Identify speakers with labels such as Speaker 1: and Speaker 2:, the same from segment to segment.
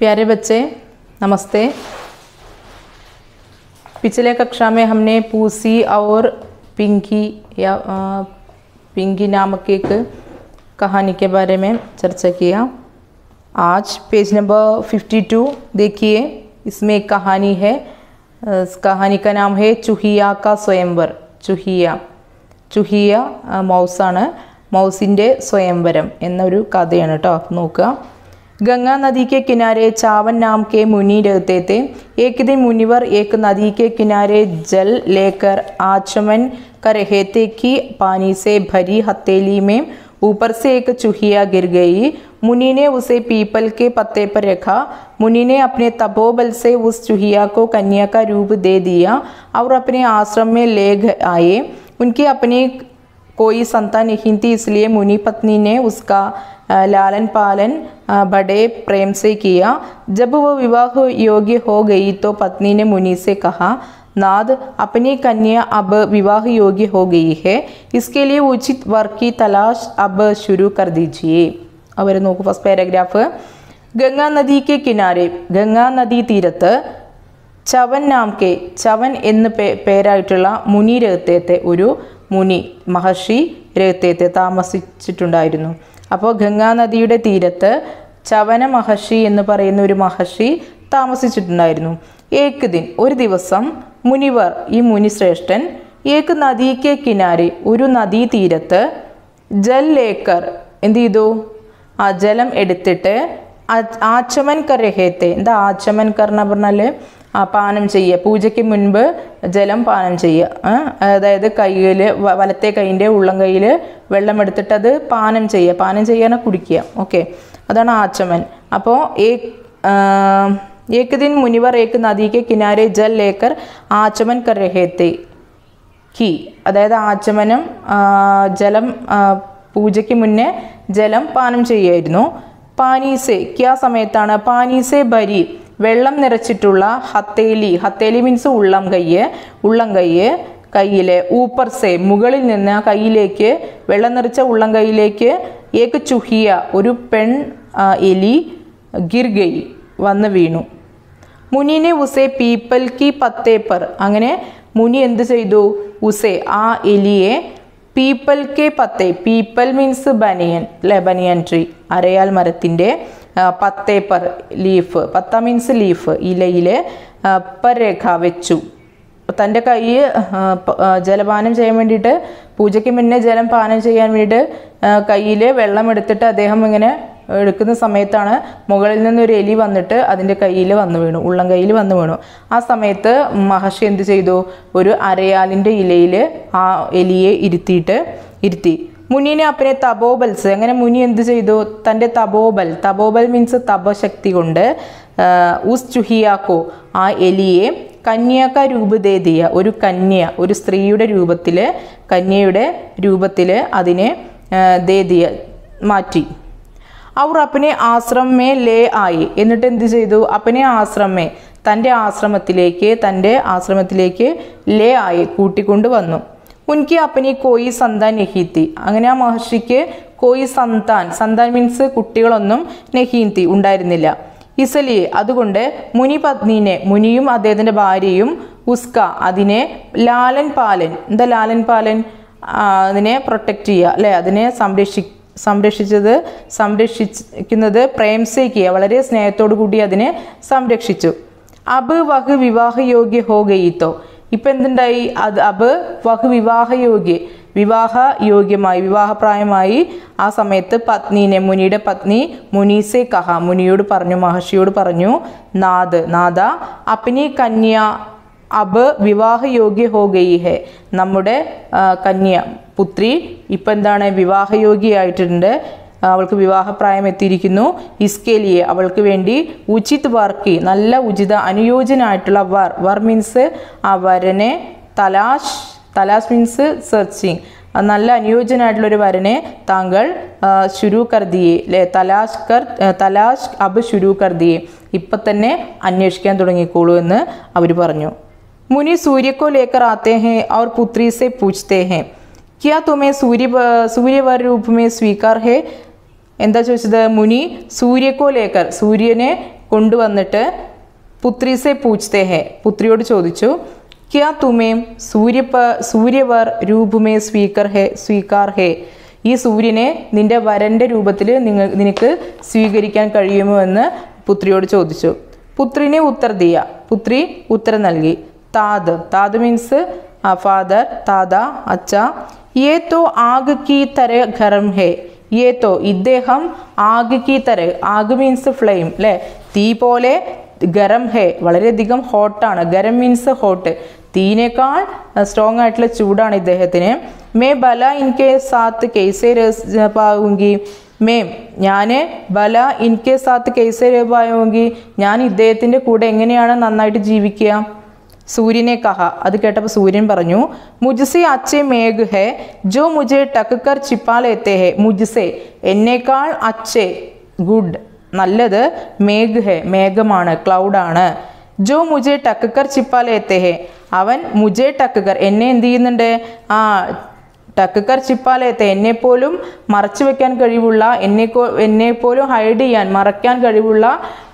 Speaker 1: प्यारे बच्चे नमस्ते पिछले कक्षा में हमने पूसी और पिंकी या अ, पिंकी नामक एक कहानी के बारे में चर्चा किया आज पेज नंबर 52 देखिए इसमें एक कहानी है अ, इस कहानी का नाम है चुहिया का स्वयंवर ചുഹിയ ചുഹിയ ആ, മൗസാണ് മൗസിൻ്റെ സ്വയംവരം എന്നൊരു കഥയാണ് കേട്ടോ നോക്കുക गंगा नदी के किनारे चावन नाम के मुनि रहते थे एक दिन मुनिवर एक नदी के किनारे जल लेकर आचमन कर रहे थे कि पानी से भरी हथेली में ऊपर से एक चूहिया गिर गई मुनि ने उसे पीपल के पत्ते पर रखा मुनि ने अपने तपोबल से उस चूहिया को कन्या का रूप दे दिया और अपने आश्रम में ले ग- आए उनकी अपनी कोई संतान नहीं थी इसलिए मुनि पत्नी ने उसका अ, लालन पालन अ, बड़े प्रेम से किया जब वो विवाह योग्य हो गई तो पत्नी ने मुनि से कहा नाद अपनी कन्या अब विवाह योग्य हो गई है इसके लिए उचित वर की तलाश अब शुरू कर दीजिए അവർ നോക്കൂ ഫസ്റ്റ് പാരഗ്രാഫ് ഗംഗാ നദി കെ കിനാരെ ഗംഗാ നദീ തീരത്ത് ചവൻ നാം കെ ചവൻ എന്ന് പേ പേരായിട്ടുള്ള മുനി രഹത്തേത്തെ ഒരു മുനി മഹർഷി രഹത്തേത്തെ താമസിച്ചിട്ടുണ്ടായിരുന്നു അപ്പോൾ ഗംഗാ നദിയുടെ തീരത്ത് ചവന മഹർഷി എന്ന് പറയുന്ന ഒരു മഹർഷി താമസിച്ചിട്ടുണ്ടായിരുന്നു ഏക് ദിൻ ഒരു ദിവസം മുനിവർ ഈ മുനിശ്രേഷ്ഠൻ ഏക് നദീക്കെ കിനാരെ ഒരു നദീ തീരത്ത് ജൽ ലേക്കർ എന്ത് ചെയ്തു ആ ജലം എടുത്തിട്ട് ആ- ആച്ചമൻ കരഹേത്തെ എന്താ ആച്ചമൻ കർ എന്ന് പറഞ്ഞാൽ ആ പാനം ചെയ്യുക പൂജയ്ക്ക് മുൻപ് ജലം പാനം ചെയ്യുക ആ, അതായത് കയ്യിൽ വലത്തെ കൈയിൻ്റെ ഉള്ളം കയ്യിൽ വെള്ളം എടുത്തിട്ട് അത് പാനം ചെയ്യുക പാനം ചെയ്യാനെ കുടിക്കുക ഓക്കെ അതാണ് ആച്ചമൻ അപ്പോൾ ഏക് ആ, ഏക് ദിൻ മുനിവർ ഏക് നദിക്ക് കിനാരെ ജൽ ലേക്കർ ആച്ചമൻ കർ രഹേത്തെ ഹി അതായത് ആചമനം ആ, ജലം ആ, പൂജയ്ക്ക് മുന്നേ ജലം പാനം ചെയ്യായിരുന്നു പാനീസെ ക്യാ സമയത്താണ് പാനീസെ ബരി വെള്ളം നിറച്ചിട്ടുള്ള ഹത്തേലി ഹത്തേലി മീൻസ് ഉള്ളം കയ്യ് ഉള്ളം കയ്യ് കയ്യിലെ ഊപ്പർസെ മുകളിൽ നിന്ന് ആ കയ്യിലേക്ക് വെള്ളം നിറച്ച ഉള്ളം കൈയിലേക്ക് ഏക്ക് ചുഹിയ ഒരു പെൺ ആ, എലി ഗിർഗൈ വന്ന് വീണു മുനിനെ ഉസെ പീപ്പൽ കി പത്തേ പർ അങ്ങനെ മുനി എന്ത് ചെയ്തു ഉസെ ആ എലിയെ പീപ്പൽ കെ പത്തേ പീപ്പൽ മീൻസ് ബനിയൻ അല്ലെ ബനിയൻ ട്രീ അരയാൽ മരത്തിൻ്റെ പത്തേ പർ ലീഫ് പത്ത മീൻസ് ലീഫ് ഇലയിൽ പർ രേഖ വെച്ചു തൻ്റെ കൈ ജലപാനം ചെയ്യാൻ വേണ്ടിയിട്ട് പൂജയ്ക്ക് മുന്നേ ജലം പാനം ചെയ്യാൻ വേണ്ടിയിട്ട് കയ്യിൽ വെള്ളം എടുത്തിട്ട് അദ്ദേഹം ഇങ്ങനെ എടുക്കുന്ന സമയത്താണ് മുകളിൽ നിന്നൊരു എലി വന്നിട്ട് അതിൻ്റെ കയ്യിൽ വന്നു വീണു ഉള്ളം കയ്യിൽ വന്നു വീണു ആ സമയത്ത് മഹർഷി എന്ത് ചെയ്തു ഒരു അരയാലിൻ്റെ ഇലയിൽ ആ എലിയെ ഇരുത്തിയിട്ട് ഇരുത്തി മുനിനെ അപ്പനെ തപോബൽസ് അങ്ങനെ മുനി എന്ത് ചെയ്തു തൻ്റെ തപോബൽ തപോബൽ മീൻസ് തപശക്തി കൊണ്ട് ആ, ഉസ് ചുഹിയാക്കോ ആ എലിയെ കന്യാക രൂപദേദിയ ഒരു കന്യ ഒരു സ്ത്രീയുടെ രൂപത്തിൽ കന്യയുടെ രൂപത്തിൽ അതിനെ ആ, ദേദിയ മാറ്റി അവർ അപ്പനെ ആശ്രമേ ലേ ആയി എന്നിട്ട് എന്ത് ചെയ്തു അപ്പനെ ആശ്രമേ തൻ്റെ ആശ്രമത്തിലേക്ക് തൻ്റെ ആശ്രമത്തിലേക്ക് ലേ ആയി കൂട്ടിക്കൊണ്ട് വന്നു ഉൻകി അപ്പനി കോയി സന്താൻ നെഹീത്തി അങ്ങനെ ആ മഹർഷിക്ക് കോയി സന്താൻ സന്താൻ മീൻസ് കുട്ടികളൊന്നും നെഹീന്തി ഉണ്ടായിരുന്നില്ല ഇസലിയെ അതുകൊണ്ട് മുനി പത്നീനെ മുനിയും അദ്ദേഹത്തിൻ്റെ ഭാര്യയും ഉസ്ക അതിനെ ലാലൻ പാലൻ എന്താ ലാലൻ പാലൻ ആ, അതിനെ പ്രൊട്ടക്റ്റ് ചെയ്യുക അല്ലേ അതിനെ സംരക്ഷി സംരക്ഷിച്ചത് സംരക്ഷിക്കുന്നത് പ്രേംസേക്കിയ വളരെ സ്നേഹത്തോടു കൂടി അതിനെ സംരക്ഷിച്ചു അബ് വഹ് വിവാഹ യോഗ്യ ഹോ ഗയിത്തോ ഇപ്പം എന്തുണ്ടായി അത് അബ് വഹ് വിവാഹ യോഗ്യ വിവാഹ യോഗ്യമായി വിവാഹപ്രായമായി ആ സമയത്ത് പത്നീനെ മുനിയുടെ പത്നി മുനീസെ കഹ മുനിയോട് പറഞ്ഞു മഹർഷിയോട് പറഞ്ഞു നാദ് നാദ അപ്പിനി കന്യ അബ് വിവാഹ യോഗ്യ ഹോ ഗയി ഹെ നമ്മുടെ ആ, കന്യ പുത്രി ഇപ്പം എന്താണ് വിവാഹയോഗ്യയായിട്ടുണ്ട് അവൾക്ക് വിവാഹപ്രായം എത്തിയിരിക്കുന്നു ഇസ്കേലിയെ അവൾക്ക് വേണ്ടി ഉചിത് വർക്കി നല്ല ഉചിത അനുയോജ്യനായിട്ടുള്ള വർ വർ മീൻസ് ആ വരനെ തലാഷ് തലാഷ് മീൻസ് സെർച്ചിങ് നല്ല അനുയോജ്യനായിട്ടുള്ള ഒരു വരനെ താങ്കൾ ആ, ശുരു കർദിയെ അല്ലെ തലാഷ് കർ ആ, തലാഷ് അബ് ശുരു കർദിയെ ഇപ്പം തന്നെ അന്വേഷിക്കാൻ തുടങ്ങിക്കോളൂ എന്ന് അവർ പറഞ്ഞു मुनि सूर्य को लेकर आते हैं और पुत्री से पूछते हैं क्या तुम्हें सूर्य सूर्यवर रूप में स्वीकार है എന്താ ചോദിച്ചത് മുനി സൂര്യക്കോ ലേക്കർ സൂര്യനെ കൊണ്ടുവന്നിട്ട് പുത്രി സെ പൂച്ച്തേ ഹെ പുത്രിയോട് ചോദിച്ചു ക്യാ തുമേം സൂര്യ സൂര്യവർ രൂപമേ സ്വീകർ ഹേ സ്വീകാർ ഹേ ഈ സൂര്യനെ നിന്റെ വരന്റെ രൂപത്തിൽ നിങ്ങൾ നിനക്ക് സ്വീകരിക്കാൻ കഴിയുമോ എന്ന് പുത്രിയോട് ചോദിച്ചു പുത്രിനെ ഉത്തർ ദിയ പുത്രി ഉത്തരം നൽകി താത് താത് മീൻസ് ഫാദർ താത അച്ഛ യേ തോ ആഗ് കി തര ഘരം ഹേ യേ തോ ഇദ്ദേഹം ആഗ് കി തര ആഗ് മീൻസ് ഫ്ലെയിം അല്ലേ തീ പോലെ ഗരം ഹേ വളരെയധികം ഹോട്ടാണ് ഗരം മീൻസ് ഹോട്ട് തീനേക്കാൾ സ്ട്രോങ് ആയിട്ടുള്ള ചൂടാണ് ഇദ്ദേഹത്തിന് മേ ബല ഇൻകെ സാത്ത് കേസേ പാവുങ്കി മേം ഞാൻ ബല ഇൻകെ സാത്ത് കേസേ പാവുങ്കി ഞാൻ ഇദ്ദേഹത്തിൻ്റെ കൂടെ എങ്ങനെയാണ് നന്നായിട്ട് ജീവിക്കുക സൂര്യനെ കഹ അത് കേട്ടപ്പോൾ സൂര്യൻ പറഞ്ഞു മുജ്സെ അച്ഛെ മേഘ് ഹെ ജോ മുജെ ടക്കർ ചിപ്പാലെത്തെ ഹെ മുജ്സെ എന്നേക്കാൾ അച്ഛെ ഗുഡ് നല്ലത് മേഘ് ഹെ മേഘമാണ് ക്ലൗഡാണ് ജോ മുജെ ടക്കർ ചിപ്പാലെത്തെ ഹെ അവൻ മുജെ ടക്കർ എന്നെ എന്ത് ചെയ്യുന്നുണ്ട് ആ ടക്കർ ചിപ്പാലയത്തെ എന്നെപ്പോലും മറച്ചു വെക്കാൻ കഴിവുള്ള എന്നെ എന്നെപ്പോലും ഹൈഡ് ചെയ്യാൻ മറയ്ക്കാൻ കഴിവുള്ള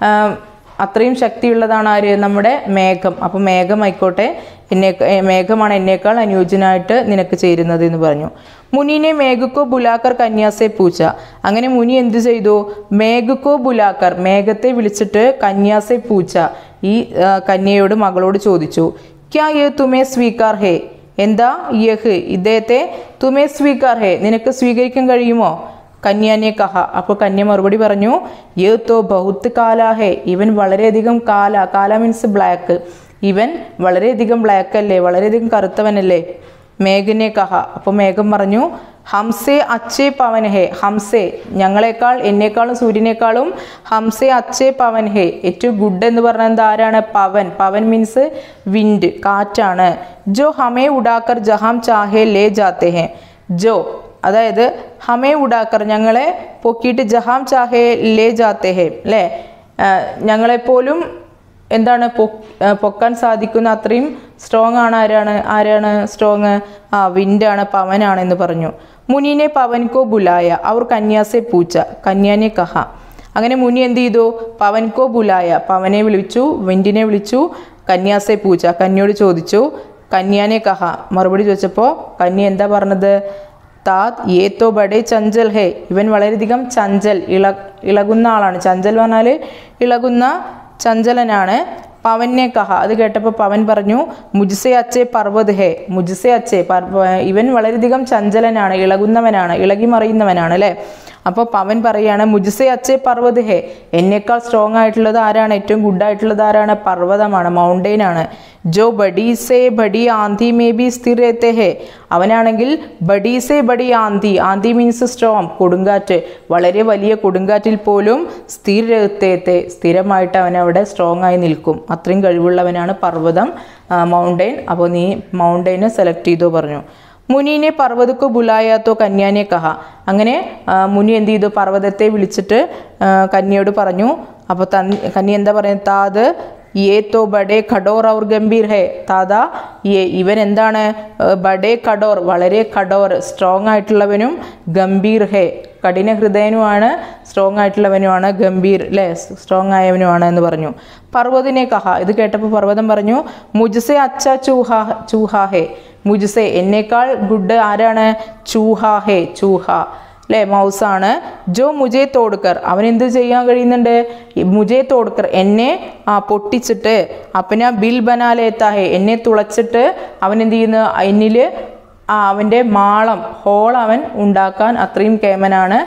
Speaker 1: അത്രയും ശക്തിയുള്ളതാണ് ആര് നമ്മുടെ മേഘം അപ്പോൾ മേഘം ആയിക്കോട്ടെ എന്നെ മേഘമാണ് എന്നേക്കാൾ അനുയോജ്യനായിട്ട് നിനക്ക് ചേരുന്നത് എന്ന് പറഞ്ഞു മുനിനെ മേഘക്കോ ബുലാക്കർ കന്യാസെ പൂച്ച അങ്ങനെ മുനി എന്ത് ചെയ്തു മേഘക്കോ ബുലാക്കർ മേഘത്തെ വിളിച്ചിട്ട് കന്യാസെ പൂച്ച ഈ കന്യയോട് മകളോട് ചോദിച്ചു ക്യാ യേ തുമേ സ്വീകാർ ഹേ എന്താ യഹ് ഇദ്ദേഹത്തെ തുമേ സ്വീകാർ ഹേ നിനക്ക് സ്വീകരിക്കാൻ കഴിയുമോ കന്യാനെ കഹ അപ്പോൾ കന്യ മറുപടി പറഞ്ഞു യേ തോ ബഹുത്ത് കാല ഹേ ഇവൻ വളരെയധികം കാല കാല മീൻസ് ബ്ലാക്ക് ഇവൻ വളരെയധികം ബ്ലാക്ക് അല്ലേ വളരെയധികം കറുത്തവനല്ലേ മേഘനെ കഹ അപ്പോൾ മേഘം പറഞ്ഞു ഹംസെ അച്ചേ പവൻ ഹേ ഹംസെ ഞങ്ങളെക്കാൾ എന്നേക്കാളും സൂര്യനേക്കാളും ഹംസെ അച്ചേ പവൻ ഹേ ഏറ്റവും ഗുഡ് എന്ന് പറഞ്ഞത് ആരാണ് പവൻ പവൻ മീൻസ് വിൻഡ് കാറ്റാണ് ജോ ഹമേ ഉടാക്കർ ജഹാം ചാഹേ ലേ ജാത്തെ ഹേ ജോ അതായത് ഹമേ ഉടാക്കർ ഞങ്ങളെ പൊക്കിയിട്ട് ജഹാം ചാഹേ ലേ ജാത്തെ ഹേ അല്ലേ ഞങ്ങളെപ്പോലും എന്താണ് പൊ പൊക്കാൻ സാധിക്കുന്ന അത്രയും സ്ട്രോങ് ആണ് ആരാണ് ആരാണ് സ്ട്രോങ് ആ വിൻഡാണ് പവനാണ് എന്ന് പറഞ്ഞു മുനിനെ പവൻകോ ബുലായ അവർ കന്യാസെ പൂച്ച കന്യാനെ കഹ അങ്ങനെ മുനി എന്ത് ചെയ്തു പവൻകോ ബുലായ പവനെ വിളിച്ചു വിൻഡിനെ വിളിച്ചു കന്യാസെ പൂച്ച കന്യോട് ചോദിച്ചു കന്യാനെ കഹ മറുപടി ചോദിച്ചപ്പോൾ കന്യ എന്താ പറഞ്ഞത് താത് ഏ തോ ബഡേ ചഞ്ചൽ ഹേ ഇവൻ വളരെയധികം ചഞ്ചൽ ഇള ഇളകുന്ന ആളാണ് ചഞ്ചൽ പറഞ്ഞാൽ ഇളകുന്ന ചഞ്ചലനാണ് പവനെ കഹ അത് കേട്ടപ്പോൾ പവൻ പറഞ്ഞു മുജ്സെ അച്ചേ പർവ്വത് ഹേ മുജ്സെ അച്ചേ ഇവൻ വളരെയധികം ചഞ്ചലനാണ് ഇളകുന്നവനാണ് ഇളകി മറിയുന്നവനാണ് അല്ലേ അപ്പോൾ പവൻ പറയാണ് മുജ്സെ അച്ചേ പർവ്വത് ഹേ എന്നേക്കാൾ സ്ട്രോങ് ആയിട്ടുള്ളത് ആരാണ് ഏറ്റവും ഗുഡ് ആയിട്ടുള്ളത് ആരാണ് പർവ്വതമാണ് മൗണ്ടെയിൻ ആണ് ജോ ബഡി സേ ബഡി ആന്തി മേ ബി സ്ഥിർ എത്തെ ഹേ അവനാണെങ്കിൽ ബഡി സേ ബഡി ആന്തി ആന്തി മീൻസ് സ്ട്രോങ് കൊടുങ്കാറ്റ് വളരെ വലിയ കൊടുങ്കാറ്റിൽ പോലും സ്ഥിര എത്തേത്തെ സ്ഥിരമായിട്ട് അവൻ അവിടെ സ്ട്രോങ് ആയി നിൽക്കും അത്രയും കഴിവുള്ളവനാണ് പർവ്വതം മൗണ്ടെയിൻ അപ്പോൾ നീ മൗണ്ടെയിനെ സെലക്ട് ചെയ്തോ പറഞ്ഞു മുനീനെ പർവ്വതക്കു ബുലായാത്തോ കന്യാനെ കഹ അങ്ങനെ മുനി എന്ത് ചെയ്തു പർവ്വതത്തെ വിളിച്ചിട്ട് കന്യയോട് പറഞ്ഞു അപ്പോൾ തൻ കന്യ എന്താ പറയുന്നത് താത് യേ തോ ബഡേ ഖഡോർ ഔർ ഗംഭീർ ഹേ താതാ യേ ഇവൻ എന്താണ് ബഡേ ഖഡോർ വളരെ ഖഡോർ സ്ട്രോങ് ആയിട്ടുള്ളവനും ഗംഭീർ ഹേ കഠിന ഹൃദയനുമാണ് സ്ട്രോങ് ആയിട്ടുള്ളവനുമാണ് ഗംഭീർ അല്ലേ സ്ട്രോങ് ആയവനുമാണ് എന്ന് പറഞ്ഞു പർവ്വതിനെ കഹ ഇത് കേട്ടപ്പോൾ പർവ്വതം പറഞ്ഞു മുജ്സെ അച്ച ചൂഹ ചൂഹാ ഹേ മുജ്സെ എന്നേക്കാൾ ഗുഡ് ആരാണ് ചൂഹാ ഹേ ചൂഹ അല്ലേ മൗസാണ് ജോ മുജേ തോടുക്കർ അവൻ എന്ത് ചെയ്യാൻ കഴിയുന്നുണ്ട് മുജേ തോടുക്കർ എന്നെ ആ പൊട്ടിച്ചിട്ട് അപ്പന ബിൽ ബനാലേത്താഹേ എന്നെ തുളച്ചിട്ട് അവൻ എന്ത് ചെയ്യുന്നു എന്നിൽ ആ അവൻ്റെ മാളം ഹോൾ അവൻ ഉണ്ടാക്കാൻ അത്രയും കേമനാണ്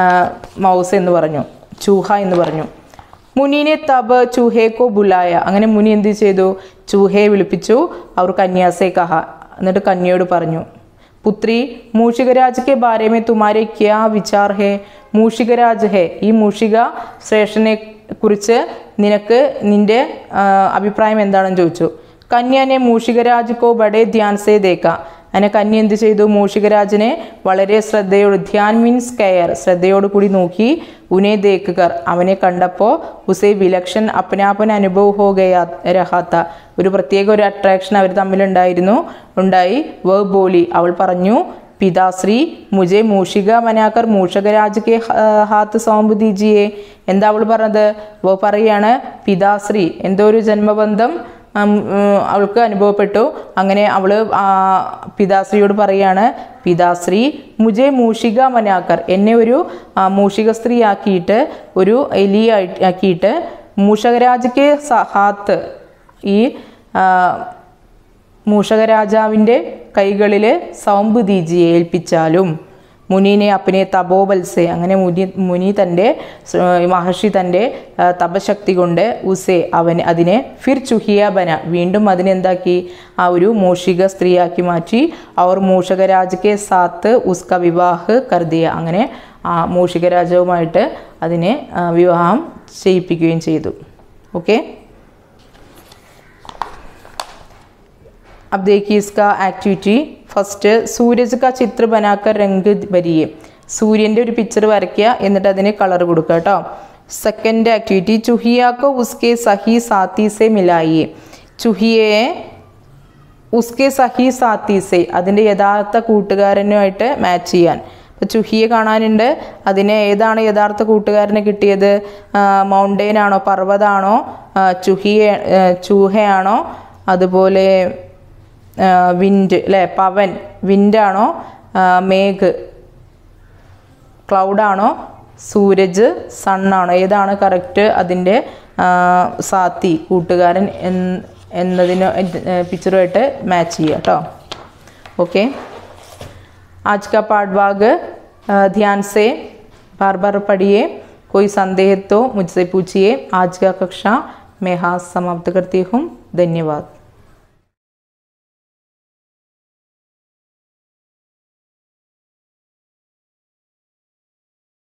Speaker 1: മൗസ് എന്ന് പറഞ്ഞു ചൂഹ എന്ന് പറഞ്ഞു മുനിനെ തബ് ചൂഹേക്കോ ബുലായ അങ്ങനെ മുനി എന്ത് ചെയ്തു ചൂഹയെ വിളിപ്പിച്ചു അവർ കന്യാസെ കഹ എന്നിട്ട് കന്യയോട് പറഞ്ഞു പുത്രി മൂഷികരാജ് കെ ബാരെ മേ തുമാരെ ക്യാ വിചാർ ഹേ മൂഷികരാജ് ഹേ ഈ മൂഷിക ശ്രേഷ്ഠനെ കുറിച്ച് നിനക്ക് നിന്റെ അഭിപ്രായം എന്താണെന്ന് ചോദിച്ചു കന്യാനെ മൂഷികരാജ് കോ ബഡേ ധ്യാൻ സേ ദേക്ക അങ്ങനെ കന്യ എന്ത് ചെയ്തു മൂഷികരാജനെ വളരെ ശ്രദ്ധയോട് ധ്യാൻ മീൻസ് കെയർ ശ്രദ്ധയോട് കൂടി നോക്കി ഉനെ ദേക്കുകർ അവനെ കണ്ടപ്പോൾ ഉസേ വിലക്ഷൻ അപ്പനാപ്പൻ അനുഭവ ഹോ ഗയാ രഹാത്ത ഒരു പ്രത്യേക ഒരു അട്രാക്ഷൻ അവർ തമ്മിലുണ്ടായിരുന്നു ഉണ്ടായി വേ ബോലി അവൾ പറഞ്ഞു പിതാശ്രീ മുജെ മൂഷിക മനാക്കർ മൂഷകരാജ് കെ ഹ- ഹാത്ത് സോമ്പ് ദീജിയെ എന്താ അവൾ പറഞ്ഞത് അവ പറയാണ് പിതാശ്രീ എന്തോ ഒരു ജന്മബന്ധം ഉം, ഉം, അവൾക്ക് അനുഭവപ്പെട്ടു അങ്ങനെ അവള് ആ, പിതാശ്രീയോട് പറയാണ് പിതാശ്രീ മുജെ മൂഷിക മനാക്കർ എന്നെ ഒരു ആ, മൂഷിക സ്ത്രീ ആക്കിയിട്ട് ഒരു എലി ആയി- ആക്കിയിട്ട് മൂഷകരാജ് ഹാത്ത് ഈ ആ, മൂഷകരാജാവിൻ്റെ കൈകളിൽ സൗമ്പ് ദീജിയെ ഏൽപ്പിച്ചാലും മുനീനെ അപ്പനെ തപോബൽസെ അങ്ങനെ മുനി മുനി തൻ്റെ സ്- മഹർഷി തൻ്റെ ആ, തപശക്തി കൊണ്ട് ഉസെ അവൻ അതിനെ ഫിർ ചുഹിയ ബന വീണ്ടും അതിനെന്താക്കി ആ ഒരു മൂഷിക സ്ത്രീയാക്കി മാറ്റി അവർ മൂഷകരാജ് സാത്ത് ഉസ്ക വിവാഹ് കർദിയ അങ്ങനെ ആ മൂഷിക രാജാവുമായിട്ട് അതിനെ ആ, വിവാഹം ചെയ്യിപ്പിക്കുകയും ചെയ്തു ഓക്കെ अब देखिए इसका एक्टिविटी ഫസ്റ്റ് സൂരജ് കാ ചിത്ര ബനാക്കർ രംഗ് ഭരിയെ സൂര്യൻ്റെ ഒരു പിക്ചർ വരയ്ക്കുക എന്നിട്ട് അതിന് കളർ കൊടുക്കുക കേട്ടോ സെക്കൻഡ് ആക്ടിവിറ്റി ചുഹിയാക്കോ ഉസ്കെ സഹി സാത്തി സെ മിലായിയെ ചുഹിയയെ ഉസ്കെ സഹി സാത്തി സെ അതിൻ്റെ യഥാർത്ഥ കൂട്ടുകാരനുമായിട്ട് മാച്ച് ചെയ്യാൻ അപ്പോൾ ചുഹിയെ കാണാനുണ്ട് അതിന് ഏതാണ് യഥാർത്ഥ കൂട്ടുകാരന് കിട്ടിയത് മൗണ്ടെയിൻ ആണോ പർവ്വതാണോ ആ, ചുഹിയ ആ, ചൂഹയാണോ അതുപോലെ വിൻഡ് അല്ലേ പവൻ വിൻഡാണോ മേഘ് ക്ലൗഡാണോ സൂരജ് സണ്ണാണോ ഏതാണ് കറക്റ്റ് അതിൻ്റെ ആ, സാത്തി കൂട്ടുകാരൻ എന്ന് എന്നതിന് പിക്ചറുമായിട്ട് മാച്ച് ചെയ്യുക കേട്ടോ ഓക്കെ आज का पाठ भाग अ, ध्यान से बार बार पढ़िए कोई संदेह तो मुझसे पूछिए आज का कक्षा मैं हाथ समाप्त करती हूँ धन्यवाद